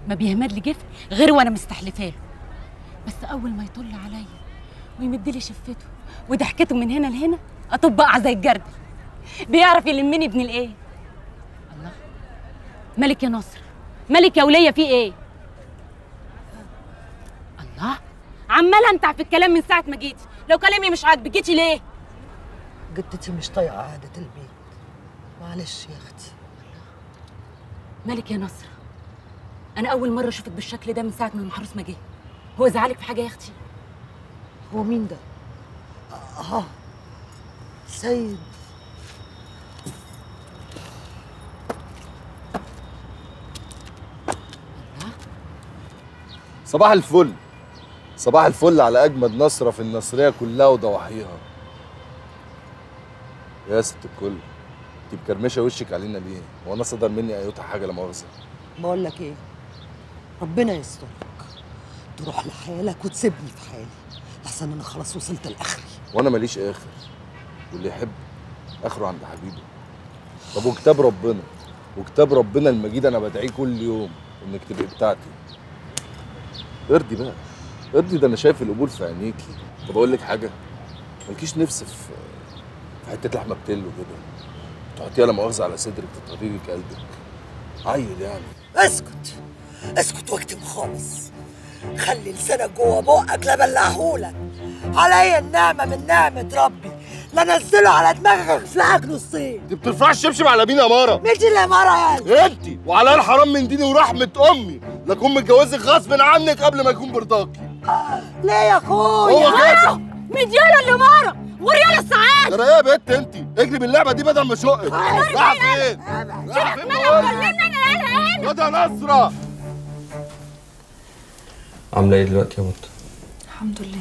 ما بيهمد لي جفن غير وانا مستحلفه له بس اول ما يطل عليا ويمد لي شفته وضحكته من هنا لهنا اطبقع زي الجردل بيعرف يلمني ابن الايه الله ملك يا نصر ملك يا وليه في ايه الله عمال انتع في الكلام من ساعه ما جيتي لو كلامي مش عاجبك جيتي ليه جدتي مش طايقه قعده البيت معلش يا اختي مالك يا نصر انا اول مره اشوفك بالشكل ده من ساعه ما المحروس ما جه هو زعلك في حاجه يا اختي هو مين ده اه سيد صباح الفل صباح الفل على اجمد نصره في النصريه كلها وضواحيها يا ست الكل انت مكرمشه وشك علينا ليه هو انا صدر مني ايوتا حاجه لا مؤاخذه بقول لك ايه ربنا يسترك تروح لحالك وتسيبني في حالي لحسن انا خلاص وصلت لاخري وانا ماليش اخر واللي يحب اخره عند حبيبه طب وكتاب ربنا وكتاب ربنا المجيد انا بدعيه كل يوم انك تبقي بتاعتي ارضي بقى ارضي ده انا شايف القبول في عينيكي طب اقول لك حاجه مالكيش نفس في في حته لحمه بتلو كده تحطيها لا مؤاخذه على صدرك تطري لك قلبك عيل يعني اسكت اسكت واكتم خالص خلي لسانك جوه بقك لا بلعهولك عليا النعمه من نعمه ربي لا نزله على دماغك اخفلعك نصين انت بترفعي الشبشب على مين يا مارا مين دي اللي مره يعني انت وعلى الحرام من ديني ورحمه امي لاكون متجوزك غصب عنك قبل ما يكون برضاكي ليه يا اخويا هو كده مدياله اللي مارا وريال السعاد ترى ايه يا بت انت اجري باللعبه دي بدل ما اشقك رايحه فين رايحه فين بقول لك؟ واد يا نصره عامله ايه دلوقتي يا بطه الحمد لله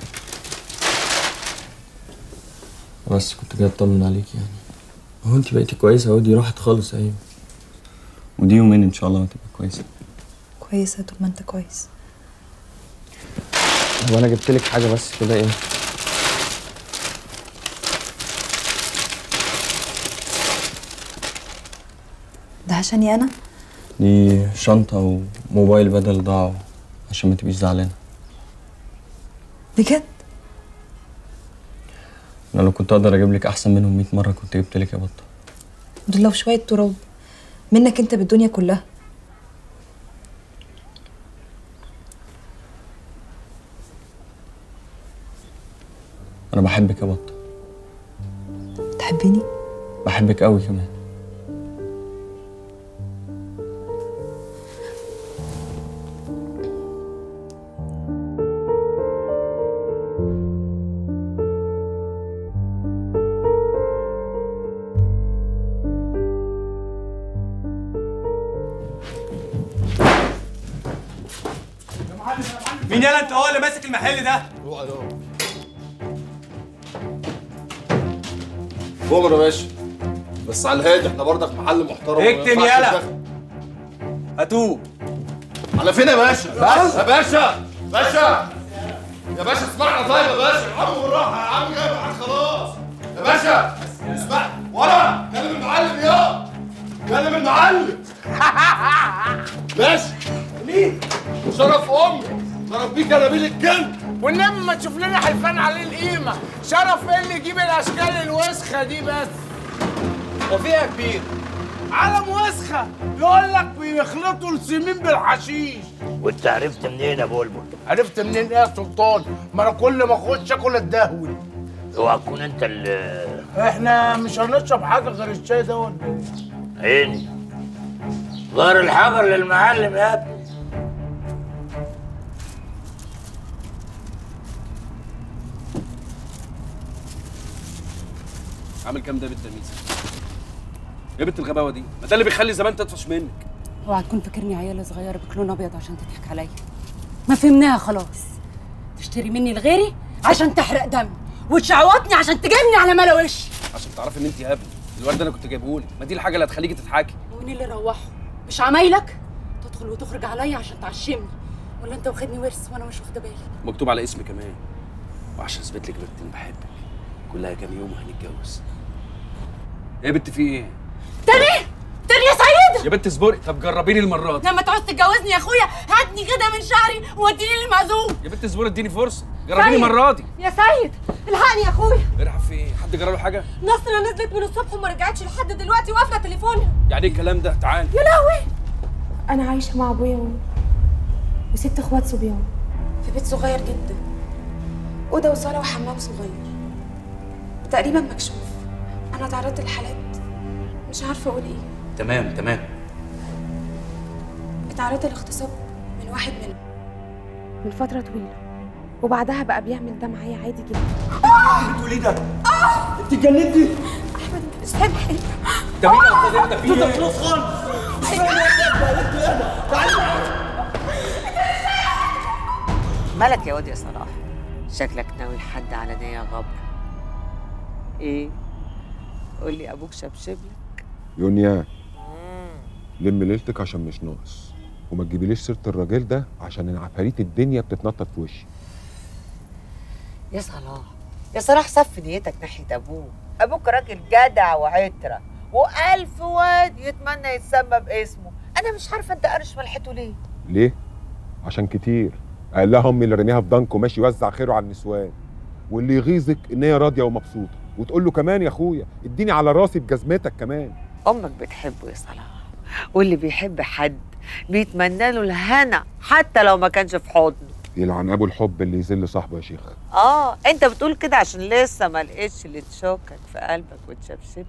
بس كنت جاي اطمن عليك يعني هو انت بقيتي كويسه اهو دي راحت خالص ايوه ودي يومين ان شاء الله هتبقى كويسه كويسة طول ما انت كويس هو انا جبت لك حاجه بس كده ايه ده عشاني انا دي شنطه وموبايل بدل ضاعوا عشان ما تبقيش زعلانه بجد انا لو كنت اقدر اجيب لك احسن منهم 100 مره كنت جبت لك يا بطه دول لو شوية تراب منك انت بالدنيا كلها انا بحبك يا بطه تحبيني بحبك قوي كمان مين يالا انت هو اللي ماسك المحل ده؟ بؤمر يا باشا بس على الهادي احنا برضك محل محترم وما اكتم ينفعش يالا. تدخل. هاتوه على فين يا باشا؟ بس. يا باشا باشا يا باشا اسمعنا طيب يا باشا ارحمه بالراحه يا عم جاي معاك خلاص يا باشا اسمع ولا كلم المعلم يا كلم المعلم باشا مين؟ شرف امي شرف بيك انا بيه الكلب والنبي ما تشوف لنا حلفان عليه القيمة شرف ايه اللي يجيب الاشكال الوسخة دي بس وفيها كبير علم وسخة يقول لك بيخلطوا السمين بالحشيش وانت عرفت منين يا بلبل؟ عرفت منين ايه يا سلطان ما انا كل ما اخش اكل اتدهول اوعى تكون انت اللي احنا مش هنشرب حاجة غير الشاي ده ولا ايه عيني غير الحجر للمعلم يا ابني عامل كام ده بالتمييز ايه بنت الغباوه دي؟ ما ده اللي بيخلي زمان تطفش منك اوعى تكون فاكرني عيالة صغيرة بكلون ابيض عشان تضحك عليا ما فهمناها خلاص تشتري مني لغيري عشان تحرق دم وتشعوطني عشان تجيبني على ملا وشي عشان تعرفي ان انت هبل الورد ده انا كنت جايبهولك ما دي الحاجه اللي هتخليكي تضحكي ومين اللي روحه مش عمايلك تدخل وتخرج عليا عشان تعشمني ولا انت واخدني ورث وانا مش واخده بالي مكتوب على اسمي كمان وعشان اثبت لك بنت اني بحبك كلها كام يوم وهنتجوز ايه يا بنت في ايه؟ تاني تاني يا سعيد يا بنت اصبري طب جربيني المره دي لما تعوز تتجوزني يا اخويا هاتني كده من شعري ووديني للمعزوم يا بنت اصبري اديني فرصه جربيني طيب. المره دي يا سيد الحقني يا اخويا ارحب في ايه حد جرى له حاجه نصرة نزلت من الصبح وما رجعتش لحد دلوقتي وقافله تليفونها يعني ايه الكلام ده تعال يا لهوي أنا عايشة مع أبويا و... وست إخوات صبيان في بيت صغير جدا أوضة وصالة وحمام صغير تقريبا مكشوف أنا تعرضت لحالات مش عارفة أقول إيه تمام تمام اتعرضت لاغتصاب من واحد منهم من فترة طويلة وبعدها بقى بيعمل ده معايا عادي جدا بتقولي ده انت اتجننتي أحمد أنت مش فاهم حاجة ده مين يا استاذ انت في ده ايه فلوس خالص مالك يا واد يا صلاح شكلك ناوي لحد على نية غبر ايه قول لي ابوك شبشبلك يونيا لم ليلتك عشان مش ناقص وما تجيبيليش سيره الراجل ده عشان عفاريت الدنيا بتتنطط في وشي يا صلاح يا صلاح صف نيتك ناحية ابوك ابوك راجل جدع وعترة والف واد يتمنى يتسمى باسمه انا مش عارفة انت قارش ملحته ليه ليه عشان كتير قال لها امي اللي رميها في دنك وماشي يوزع خيره على النسوان واللي يغيظك ان هي راضيه ومبسوطه وتقول له كمان يا اخويا اديني على راسي بجزمتك كمان امك بتحبه يا صلاح واللي بيحب حد بيتمنى له الهنا حتى لو ما كانش في حضنه يلعن ابو الحب اللي يذل صاحبه يا شيخ اه انت بتقول كده عشان لسه ما لقيتش اللي تشوكك في قلبك وتشبشبلك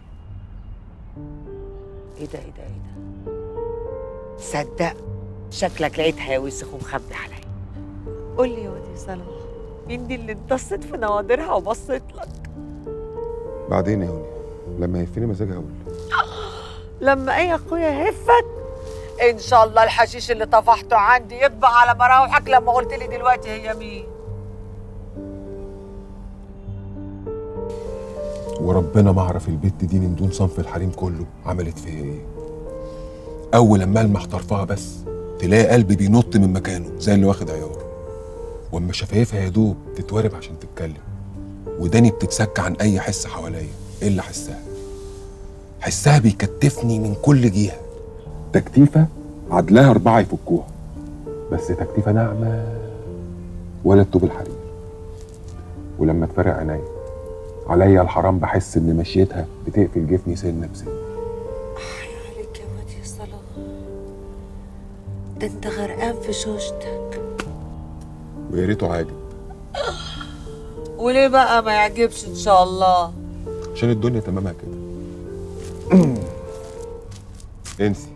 ايه ده ايه ده ايه ده صدق شكلك لقيت هياوسخ ومخبي عليا قول لي يا واد يا صلاح مين دي اللي انتصت في نوادرها وبصت لك بعدين يا يونيا لما يهفني مزاجي هقول لما ايه يا اخويا هفك ان شاء الله الحشيش اللي طفحته عندي يطبع على مراوحك لما قلت لي دلوقتي هي مين وربنا ما اعرف البت دي من دون صنف الحريم كله عملت فيا ايه اول لما المح طرفها بس تلاقي قلبي بينط من مكانه زي اللي واخد عيار واما شفايفها يا دوب تتورب عشان تتكلم وداني بتتسك عن اي حس حواليا الا حسها حسها بيكتفني من كل جهه تكتيفه عدلها اربعه يفكوها بس تكتيفه ناعمه ولا الطوب الحرير ولما تفرق عينيا عليا الحرام بحس ان مشيتها بتقفل جفني سنه بسنه عليك يا واد يا صلاح ده انت غرقان في شوشتك ويا ريته عاجب وليه بقى ما يعجبش ان شاء الله عشان الدنيا تمامها كده انسي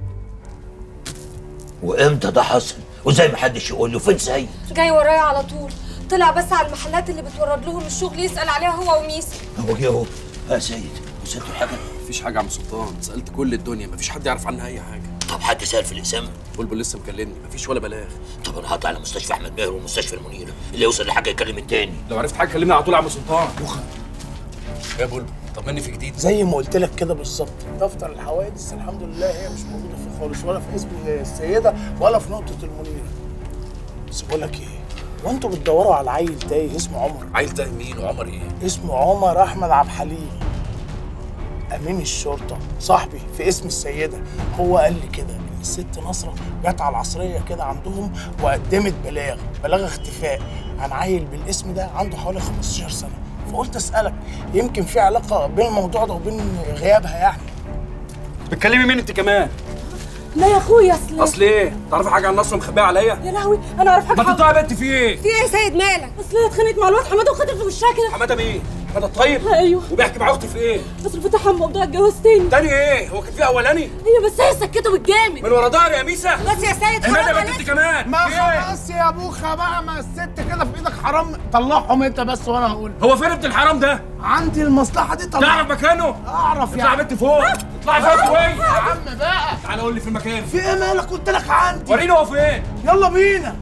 وامتى ده حصل وزي ما حدش يقول له فين سيد جاي ورايا على طول طلع بس على المحلات اللي بتورد لهم الشغل يسأل عليها هو وميسي هو جه اهو يا سيد وصلت حاجه مفيش حاجه يا عم سلطان سالت كل الدنيا مفيش حد يعرف عنها اي حاجه طب حد سال في الاسامه بلبل لسه مكلمني مفيش ولا بلاغ طب انا هطلع على مستشفى احمد ماهر ومستشفى المنيره اللي يوصل لحاجه يكلم التاني لو عرفت حاجه كلمني على طول يا عم سلطان يا بلبل طمني في جديد زي ما قلت لك كده بالظبط دفتر الحوادث الحمد لله هي مش موجوده فيه خالص ولا في اسم السيده ولا في نقطه المنيره بس بقول لك ايه وانتوا بتدوروا على عيل تايه اسمه عمر عيل تاني مين وعمر ايه اسمه عمر احمد عبد الحليم امين الشرطه صاحبي في اسم السيده هو قال لي كده ان الست نصره جت على العصريه كده عندهم وقدمت بلاغ بلاغ اختفاء عن عيل بالاسم ده عنده حوالي 15 سنه فقلت اسالك يمكن في علاقه بين الموضوع ده وبين غيابها يعني بتكلمي مين انت كمان لا يا اخويا اصل اصل ايه تعرفي حاجه عن نصر مخبيه عليا يا لهوي انا اعرف حاجه ما تطلعي بنت في ايه في ايه يا سيد مالك اصل هي اتخانقت مع الواد حماده وخدت في وشها كده حماده مين حماده الطيب ايوه وبيحكي مع اختي في ايه اصل فتحها موضوع الجواز تاني تاني ايه هو كان في اولاني ايوه بس هي سكته بالجامد من ورا ظهري يا ميسا بس يا سيد عماد حرام يا بنت عليك انت كمان ما في ايه؟ خلاص يا ابوخه بقى ما الست كده في ايدك حرام طلعهم انت بس وانا هقول هو فين ابن الحرام ده عندي المصلحه دي طلع تعرف مكانه اعرف اطلع يا يعني بنت فوق اطلعي فوق شويه يا عم بقى تعالى قول لي في المكان في ايه مالك قلت لك عندي وريني هو فين يلا بينا